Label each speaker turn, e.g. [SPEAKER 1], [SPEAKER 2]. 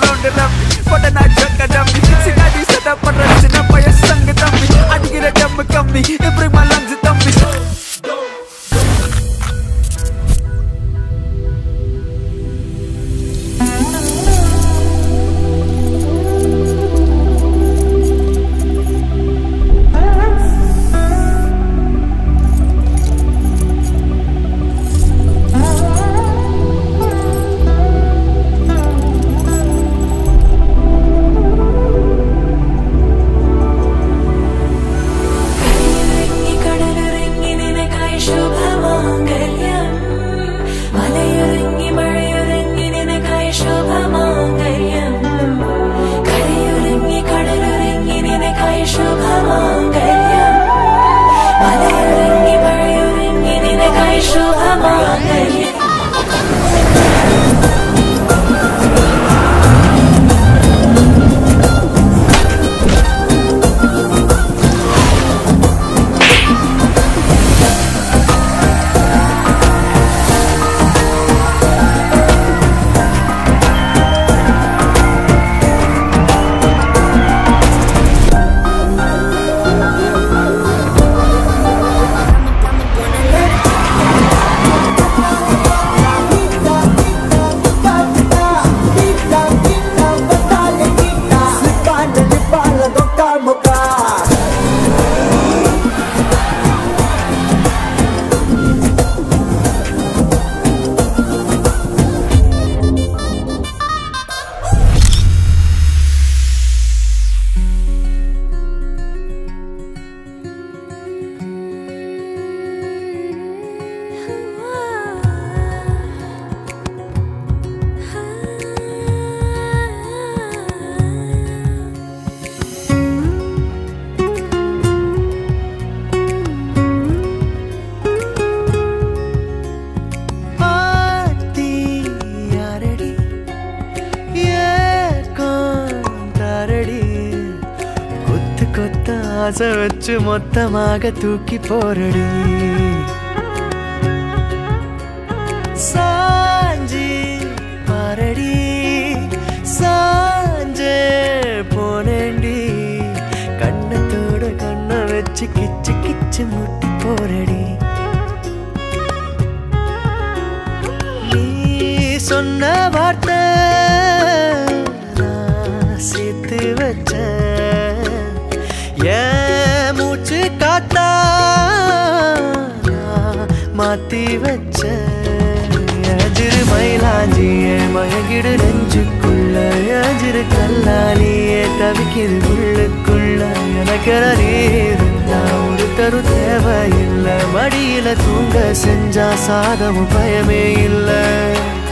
[SPEAKER 1] round rummy போட்ட நான் ஜொக்க dummy சின்னாடி setup பண்ற சின்ன பையன் சங்கு தம்பி அடிக்கிற டம்மு கம்மி இப்படி மலஞ்சு தம்பி
[SPEAKER 2] കരയിറങ്ങി കടലിറങ്ങി നിനക്കായി ശുഭമാംഗല്യം മലയിറങ്ങി മഴയിറങ്ങി നിനക്കായി ശുഭമാംഗല്യം കരയിറങ്ങി കടലിറങ്ങി നിനക്കായി ശുഭമാംഗല്യം മലയിറങ്ങി മഴയിറങ്ങി നിനക്കായി ശുഭമാംഗല്യം
[SPEAKER 3] ஆத்தி யாரடி ஏற்காரடி கொத்து கொத்த ஆசை வச்சு மொத்தமாக தூக்கி போரடி சாஞ்சி பாரடி சாஞ்சே போனேண்டி கண்ணத்தோட கண்ணை வச்சு கிச்சு கிச்சு முட்டி போரடி நீ சொன்ன வார்த்தை நான் சேர்த்து வச்சேன் என் மூச்சு காத்தா நான் மாத்தி வச்சேன் எஜிரு மயிலாஞ்சியே மயங்கிடு நெஞ்சுக்குள்ள எஜிரு கல்லாலியே தவிக்கிது உள்ளுக்குள்ள எனக்கு நீ இருந்தா ஒரு தரு தேவையில்லை மடியில தூங்க செஞ்சா சாதமும் பயமே இல்லை